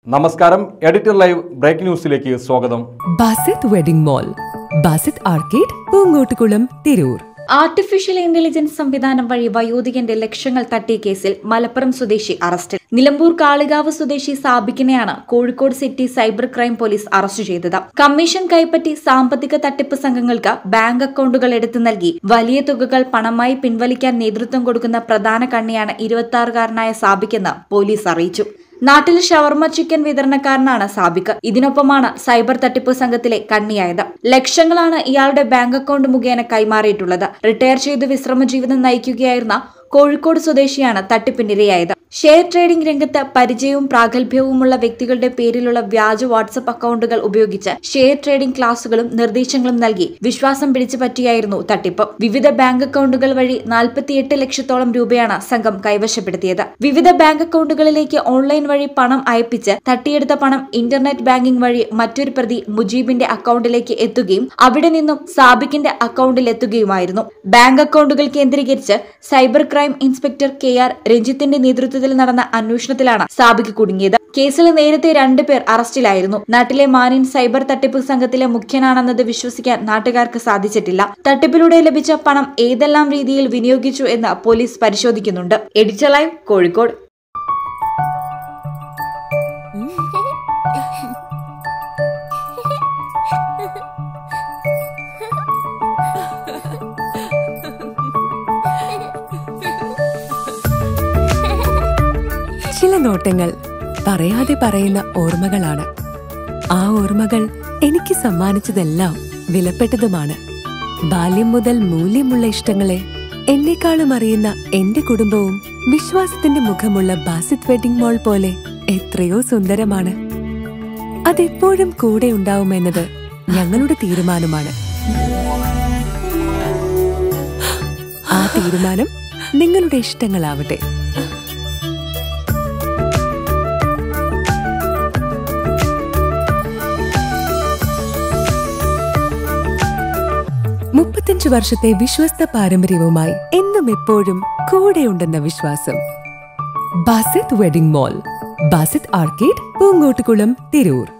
നമസ്കാരം editor live break ന്യൂസിലേക്ക് സ്വാഗതം Basith wedding mall Basith arcade Poonkottukulam Tirur artificial intelligence സംവിധാനം വഴി വയോധികന്റെ ലക്ഷങ്ങൾ തട്ടിയ കേസിൽ മലപ്പുറം സ്വദേശി അറസ്റ്റിൽ നിലമ്പൂർ കാളികാവ് സ്വദേശി സാബിക്കിനെയാണ് Kozhikode city cyber crime police arrest ചെയ്തത് കമ്മീഷൻ കൈപ്പറ്റി സാമ്പത്തിക തട്ടിപ്പ് സംഘങ്ങൾക്ക് ബാങ്ക് അക്കൗണ്ടുകൾ എടുത്തു നൽകി വലിയ തുകകൾ പണമായി പിൻവലിക്കാൻ നേതൃത്വം കൊടുക്കുന്ന പ്രധാന കണ്ണിയാണ് ഇരുപത്തിയാറുകാരനായ സാബിക്കെന്ന് പോലീസ് അറിയിച്ചു നാട്ടിൽ ഷവർമ ചിക്കൻ വിതരണക്കാരനാണ് സാബിക്ക് ഇതിനൊപ്പമാണ് സൈബർ തട്ടിപ്പ് സംഘത്തിലെ കണ്ണിയായത് ലക്ഷങ്ങളാണ് ഇയാളുടെ ബാങ്ക് അക്കൗണ്ട് മുഖേന കൈമാറിയിട്ടുള്ളത് റിട്ടയർ ചെയ്ത് വിശ്രമ ജീവിതം നയിക്കുകയായിരുന്ന കോഴിക്കോട് സ്വദേശിയാണ് തട്ടിപ്പിനിരയായത് ഷെയർ ട്രേഡിംഗ് രംഗത്ത് പരിചയവും പ്രാഗൽഭ്യവുമുള്ള വ്യക്തികളുടെ പേരിലുള്ള വ്യാജ വാട്സപ്പ് അക്കൗണ്ടുകൾ ഉപയോഗിച്ച് ഷെയർ ട്രേഡിംഗ് ക്ലാസുകളും നിർദ്ദേശങ്ങളും നൽകി വിശ്വാസം പിടിച്ചു പറ്റിയായിരുന്നു തട്ടിപ്പ് വിവിധ ബാങ്ക് അക്കൗണ്ടുകൾ വഴി നാൽപ്പത്തിയെട്ട് ലക്ഷത്തോളം രൂപയാണ് സംഘം കൈവശപ്പെടുത്തിയത് വിവിധ ബാങ്ക് അക്കൗണ്ടുകളിലേക്ക് ഓൺലൈൻ വഴി പണം അയപ്പിച്ച് തട്ടിയെടുത്ത പണം ഇന്റർനെറ്റ് ബാങ്കിംഗ് വഴി മറ്റൊരു പ്രതി മുജീബിന്റെ അക്കൗണ്ടിലേക്ക് എത്തുകയും അവിടെ നിന്നും സാബിക്കിന്റെ അക്കൗണ്ടിൽ എത്തുകയുമായിരുന്നു ബാങ്ക് അക്കൗണ്ടുകൾ കേന്ദ്രീകരിച്ച് cyber crime inspector K R രഞ്ജിത്തിന്റെ നേതൃത്വത്തിൽ നടന്ന അന്വേഷണത്തിലാണ് സാബിക്ക് കുടുങ്ങിയത് കേസിൽ നേരത്തെ രണ്ടുപേർ അറസ്റ്റിലായിരുന്നു നാട്ടിലെ മാനിൻ സൈബർ തട്ടിപ്പ് സംഘത്തിലെ മുഖ്യനാണെന്നത് വിശ്വസിക്കാൻ നാട്ടുകാർക്ക് സാധിച്ചിട്ടില്ല തട്ടിപ്പിലൂടെ ലഭിച്ച പണം ഏതെല്ലാം രീതിയിൽ വിനിയോഗിച്ചു എന്ന് പോലീസ് പരിശോധിക്കുന്നുണ്ട് എഡിറ്റർ ലൈവ് കോഴിക്കോട് ചില നോട്ടങ്ങൾ പറയാതെ പറയുന്ന ഓർമ്മകളാണ് ആ ഓർമ്മകൾ എനിക്ക് സമ്മാനിച്ചതെല്ലാം വിലപ്പെട്ടതുമാണ് ബാല്യം മുതൽ മൂല്യമുള്ള ഇഷ്ടങ്ങളെ എന്നെക്കാളും അറിയുന്ന എന്റെ കുടുംബവും വിശ്വാസത്തിന്റെ മുഖമുള്ള ബാസിത് വെഡിംഗ് മോൾ പോലെ എത്രയോ സുന്ദരമാണ് അതെപ്പോഴും കൂടെ ഉണ്ടാവുമെന്നത് ഞങ്ങളുടെ തീരുമാനമാണ് ആ തീരുമാനം നിങ്ങളുടെ ഇഷ്ടങ്ങളാവട്ടെ മുപ്പത്തഞ്ചു വർഷത്തെ വിശ്വസ്ത പാരമ്പര്യവുമായി എന്നും എപ്പോഴും കൂടെയുണ്ടെന്ന വിശ്വാസം Basith wedding mall Basith arcade Poonkottukulam Tirur